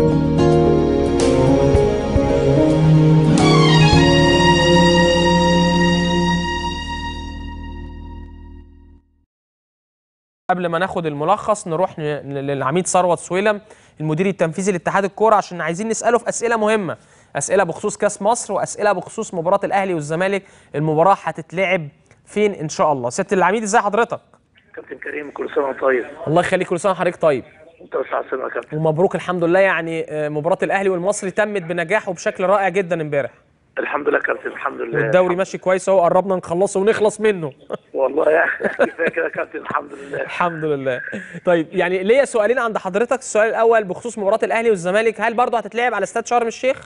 قبل ما ناخد الملخص نروح ن- للعميد ثروت سويلم المدير التنفيذي لاتحاد الكوره عشان عايزين نساله في اسئله مهمه اسئله بخصوص كاس مصر واسئله بخصوص مباراه الاهلي والزمالك المباراه هتتلعب فين ان شاء الله سياده العميد ازي حضرتك كابتن كريم كل سنه وانت طيب الله يخليك كل سنه وحضرتك طيب انت بس على السلامه يا كابتن ومبروك الحمد لله يعني آه، مباراه الاهلي والمصري تمت بنجاح وبشكل رائع جدا امبارح الحمد لله كابتن الحمد لله والدوري ماشي كويس اهو قربنا نخلصه ونخلص منه والله يا كفايه كده يا كابتن الحمد لله الحمد لله طيب يعني ليا سؤالين عند حضرتك السؤال الاول بخصوص مباراه الاهلي والزمالك هل برضه هتتلعب على استاد شرم الشيخ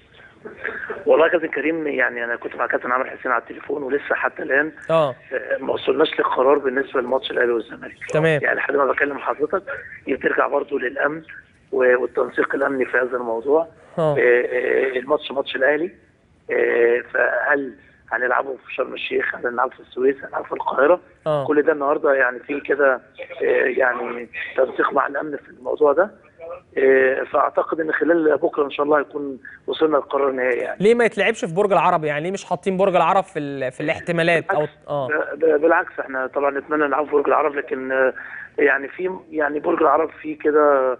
والله يا كابتن كريم يعني انا كنت مع كابتن عامر حسين على التليفون ولسه حتى الان اه آه، ما وصلناش للقرار بالنسبه لماتش الاهلي والزمالك تمام. يعني لحد ما بكلم حضرتك هي بترجع برضه للامن و- والتنسيق الامني في هذا الموضوع اه آه، آه، الماتش ماتش الاهلي آه، فهل هنلعبه في شرم الشيخ هل هنلعبه في السويس هنلعبه في القاهره اه كل ده النهارده يعني في كده آه، يعني تنسيق مع الامن في الموضوع ده آه، فاعتقد ان خلال بكره ان شاء الله هيكون وصلنا للقرار النهائي يعني ليه ما يتلعبش في برج العرب يعني ليه مش حاطين برج العرب في ال- في الاحتمالات او اه ب- ب- بالعكس احنا طبعا نتمنى نلعب في برج العرب لكن آه، يعني في يعني برج العرب فيه كده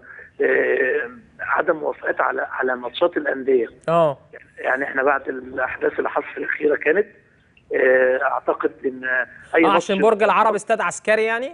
آه، عدم موافقات على على ماتشات الانديه اه يعني احنا بعد الاحداث اللي حصلت الاخيره كانت آه، اعتقد ان اي اه ماتش- عشان برج العرب استاد عسكري يعني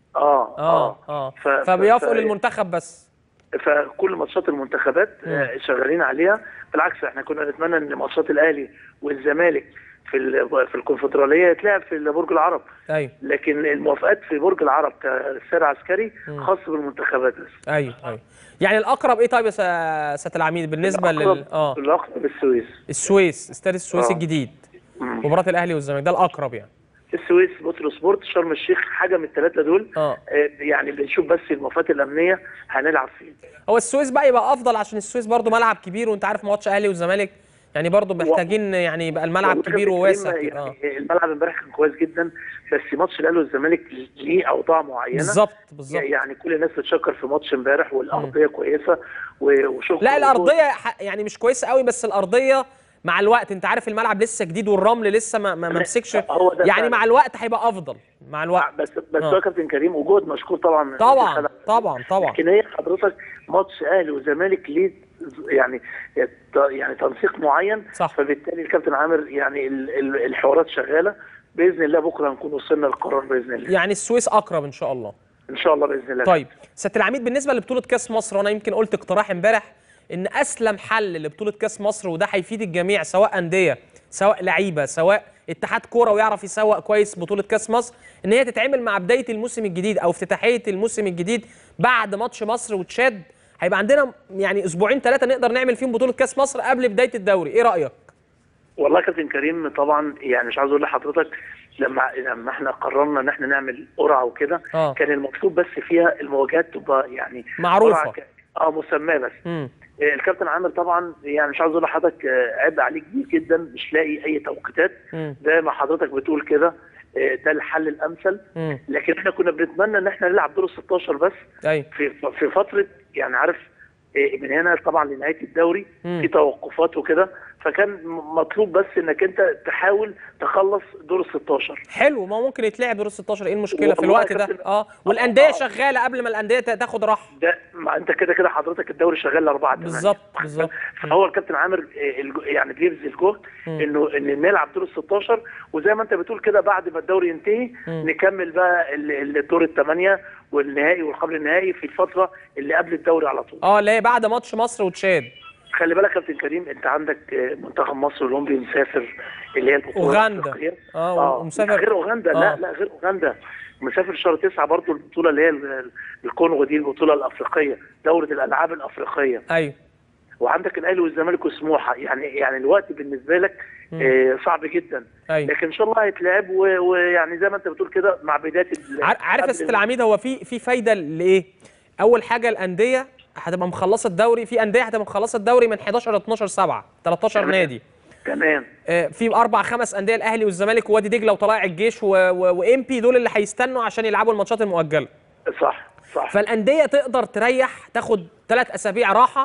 اه اه اه ف- ف- فبيوافقوا ف- للمنتخب بس فكل ماتشات المنتخبات آه، شغالين عليها بالعكس احنا كنا نتمنى ان ماتشات الاهلي والزمالك في ال- في الكونفدراليه يتلعب في برج العرب ايوه لكن الموافقات في برج العرب كسير عسكري خاص بالمنتخبات بس ايوه ايوه يعني الاقرب ايه طيب يا سا- سياده العميد بالنسبه لل الأقرب- اه الاقرب السويس السويس استاد السويس آه. الجديد مم. مباراه الاهلي والزمالك ده الاقرب يعني السويس بوترو سبورت شرم الشيخ حاجه من الثلاثه دول اه آه، يعني بنشوف بس الموافقات الامنيه هنلعب فين هو السويس بقى يبقى افضل عشان السويس برضو ملعب كبير وانت عارف ماتش اهلي والزمالك يعني برضو محتاجين يعني يبقى الملعب والله كبير كابتن وواسع كريم، كده. اه يعني الملعب امبارح كان كويس جدا بس ماتش الاهلي والزمالك ليه اوضاع معينه بالظبط بالظبط يعني كل الناس بتشكر في ماتش امبارح والارضيه كويسه و- وشغل لا الارضيه ح- يعني مش كويسه قوي بس الارضيه مع الوقت انت عارف الملعب لسه جديد والرمل لسه ما ما ما مسكش هو ده يعني فعلا. مع الوقت هيبقى افضل مع الوقت بس بس آه. هو كابتن كريم وجود مشكور طبعا من طبعا الخلق. طبعا طبعا لكن هي حضرتك ماتش اهلي وزمالك ليه يعني يعني تنسيق معين صح. فبالتالي الكابتن عامر يعني ال- ال- الحوارات شغاله باذن الله بكره نكون وصلنا للقرار باذن الله يعني السويس اقرب ان شاء الله ان شاء الله باذن الله طيب سياده العميد بالنسبه لبطوله كاس مصر وانا يمكن قلت اقتراح امبارح ان اسلم حل لبطوله كاس مصر وده هيفيد الجميع سواء انديه سواء لعيبه سواء اتحاد كوره ويعرف يسوق كويس بطوله كاس مصر ان هي تتعمل مع بدايه الموسم الجديد او افتتاحيه الموسم الجديد بعد ماتش مصر وتشاد هيبقى عندنا يعني اسبوعين ثلاثه نقدر نعمل فيهم بطوله كاس مصر قبل بدايه الدوري ايه رايك والله يا كابتن كريم طبعا يعني مش عاوز اقول لحضرتك لما لما احنا قررنا ان احنا نعمل قرعه وكده آه. كان المطلوب بس فيها المواجهات تبقى يعني معروفة. قرعة ك- اه مسماه بس امم آه، الكابتن عامر طبعا يعني مش عاوز اقول لحضرتك آه، عبء عليه كبير جدا مش لاقي اي توقيتات مم. زي ما حضرتك بتقول كده آه، ده الحل الامثل امم لكن احنا كنا بنتمنى ان احنا نلعب دور ال 16 بس ايوه في في فتره يعني عارف آه، من هنا طبعا لنهايه الدوري مم. في توقفات وكده فكان م- مطلوب بس انك انت تحاول تخلص دور ال 16 حلو ما هو ممكن يتلعب دور ال 16 ايه المشكله في والله الوقت يا ده كابتن- اه والانديه آه. شغاله قبل ما الانديه تا- تاخد راحه ده ما انت كده كده حضرتك الدوري شغال لاربعه تمانية. بالظبط بالظبط فهو الكابتن عامر آه، الج- يعني بيبذل جهد مم. انه ان نلعب دور ال 16 وزي ما انت بتقول كده بعد ما الدوري ينتهي مم. نكمل بقى ال- ال- الدور الثمانيه والنهائي والقبل النهائي في الفتره اللي قبل الدوري على طول. اه اللي هي بعد ماتش مصر وتشاد خلي بالك يا كابتن كريم انت عندك آه، منتخب مصر الاولمبي مسافر اللي هي البطوله أوغندا. الأفريقية. اه ومسافر غير اوغندا آه. لا لا غير اوغندا مسافر شهر تسعة برضو البطوله اللي هي ال- الكونغو دي البطوله الافريقيه دوره الالعاب الافريقيه ايوه وعندك الاهلي والزمالك وسموحه يعني يعني الوقت بالنسبه لك مم. آه صعب جدا ايوه لكن ان شاء الله هيتلعب و- ويعني زي ما انت بتقول كده مع بدايه ال- عار- عارف يا قبل سياده العميد هو في في فايده لايه؟ اول حاجه الانديه هتبقى مخلصه الدوري في انديه هتبقى مخلصه الدوري من 11 ل 12 7 13 تمام. نادي تمام آه، في اربع خمس انديه الاهلي والزمالك ووادي دجله وطلائع الجيش وام بي دول اللي هيستنوا عشان يلعبوا الماتشات المؤجله صح صح فالانديه تقدر تريح تاخد ثلاث اسابيع راحه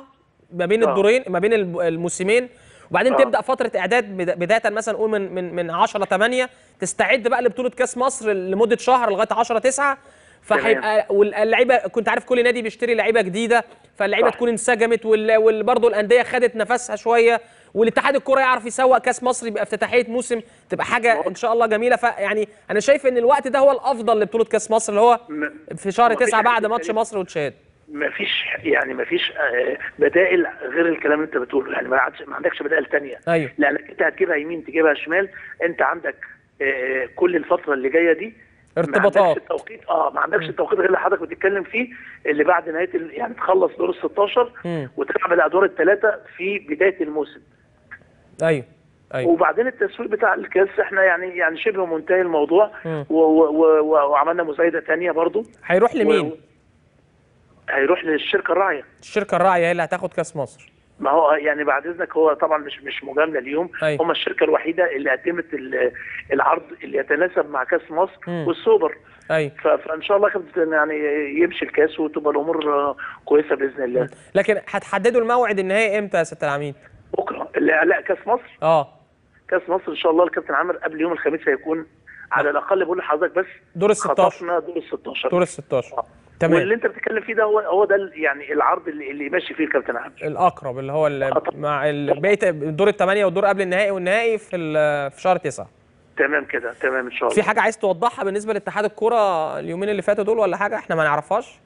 ما بين آه. الدورين ما بين الب- الموسمين وبعدين آه. تبدا فتره اعداد بدا- بدايه مثلا نقول من من من 10 8 تستعد بقى لبطوله كاس مصر لمده شهر لغايه 10 9 فهيبقى واللعيبه كنت عارف كل نادي بيشتري لعيبه جديده فاللعيبه صح. تكون انسجمت وال- وبرضه الانديه خدت نفسها شويه والاتحاد الكره يعرف يسوق كاس مصر يبقى افتتاحيه موسم تبقى حاجه ان شاء الله جميله فيعني انا شايف ان الوقت ده هو الافضل لبطوله كاس مصر اللي هو م- في شهر مفيش 9 حاجة بعد ماتش تانية. مصر وتشاد ما فيش يعني ما فيش آه، بدائل غير الكلام اللي انت بتقوله يعني ما عادش- ما عندكش بدائل تانية ايوه لانك انت هتجيبها يمين تجيبها شمال انت عندك آه، كل الفتره اللي جايه دي ما ارتباطات. عندكش التوقيت اه ما عندكش التوقيت غير اللي حضرتك بتتكلم فيه اللي بعد نهايه ال- يعني تخلص دور ال 16 مم. وتلعب الادوار الثلاثه في بدايه الموسم ايوه ايوه وبعدين التسويق بتاع الكاس احنا يعني يعني شبه منتهي الموضوع مم. و و و وعملنا مزايده ثانيه برضو هيروح لمين؟ و- هيروح للشركه الراعيه الشركه الراعيه هي اللي هتاخد كاس مصر ما هو يعني بعد اذنك هو طبعا مش مش مجامله اليوم أيوة. هم الشركه الوحيده اللي قدمت ال- العرض اللي يتناسب مع كاس مصر مم. والسوبر ايوه ف- فان شاء الله كابتن يعني يمشي الكاس وتبقى الامور آه، كويسه باذن الله لكن هتحددوا الموعد النهائي امتى يا سياده العميد؟ بكره لا, لا كاس مصر اه كاس مصر ان شاء الله الكابتن عامر قبل يوم الخميس هيكون على الاقل بقول لحضرتك بس دور ال 16 خطفنا دور ال 16 دور ال 16 واللي تمام انت بتتكلم فيه ده هو هو ده ال- يعني العرض اللي, اللي ماشي فيه الكابتن عامر الاقرب اللي هو ال- آه، طبعا. مع ال- بقيه الدور الثمانيه والدور قبل النهائي والنهائي في ال- في شهر 9 تمام كده تمام ان شاء الله في حاجه عايز توضحها بالنسبه لاتحاد الكوره اليومين اللي فاتوا دول ولا حاجه احنا ما نعرفهاش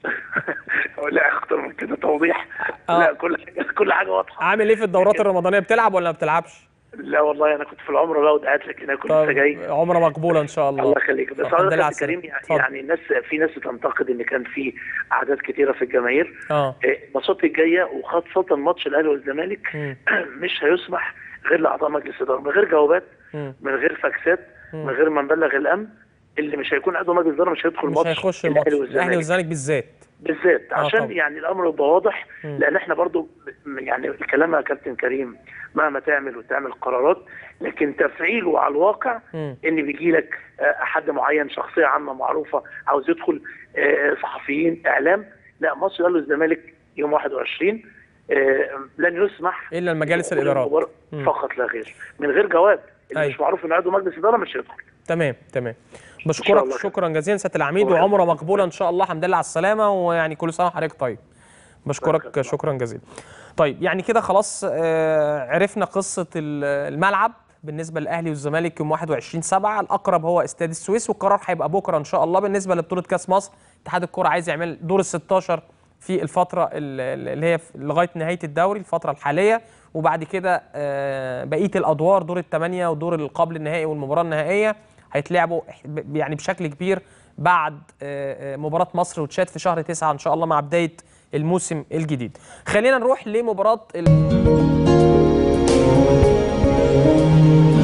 لا اكتر من كده توضيح آه. لا كل حاجه كل حاجه واضحه عامل ايه في الدورات الرمضانيه بتلعب ولا ما بتلعبش لا والله انا كنت في العمره بقى ودعت لك هنا كنت لسه جاي عمره مقبوله ان شاء الله الله يخليك بس الحمد حضرتك لله يا على كابتن كريم السلامة. يعني, اتفضل. يعني الناس في ناس بتنتقد ان كان في اعداد كتيره في الجماهير اه إيه، الماتشات الجايه وخاصه ماتش الاهلي والزمالك مم. مش هيسمح غير لاعضاء مجلس الاداره من غير جوابات مم. من غير فاكسات من غير ما نبلغ الامن اللي مش هيكون عضو مجلس الاداره مش هيدخل مش ماتش هيخش الماتش الاهلي الاهلي والزمالك والزمالك بالذات بالذات آه عشان طبعا. يعني الامر يبقى واضح مم. لان احنا برضو م- يعني الكلام يا كابتن كريم مهما تعمل وتعمل قرارات لكن تفعيله على الواقع مم. ان بيجي لك آه، حد معين شخصيه عامه معروفه عاوز يدخل آه، صحفيين اعلام لا ماتش الاهلي والزمالك يوم 21 آه، لن يسمح الا المجالس بدخول الادارات المباراة مم. فقط لا غير من غير جواب اللي أيوة. مش معروف ان عضو مجلس اداره مش هيدخل تمام تمام شاء بشكرك الله. شكرا جزيلا سياده العميد الله وعمره يخليك. مقبوله ان شاء الله الحمد لله على السلامه ويعني كل سنه وحضرتك طيب بشكرك الله. شكرا جزيلا طيب يعني كده خلاص آه، عرفنا قصه ال- الملعب بالنسبه للاهلي والزمالك يوم 21 7 الاقرب هو استاد السويس والقرار هيبقى بكره ان شاء الله بالنسبه لبطوله كاس مصر اتحاد الكوره عايز يعمل دور ال 16 في الفتره ال- اللي هي في- لغايه نهايه الدوري الفتره الحاليه وبعد كده آه، بقيه الادوار دور الثمانيه ودور القبل النهائي والمباراه النهائيه هيتلعبوا ب- يعني بشكل كبير بعد آه، آه، مباراه مصر وتشاد في شهر 9 ان شاء الله مع بدايه الموسم الجديد خلينا نروح لمباراه ال...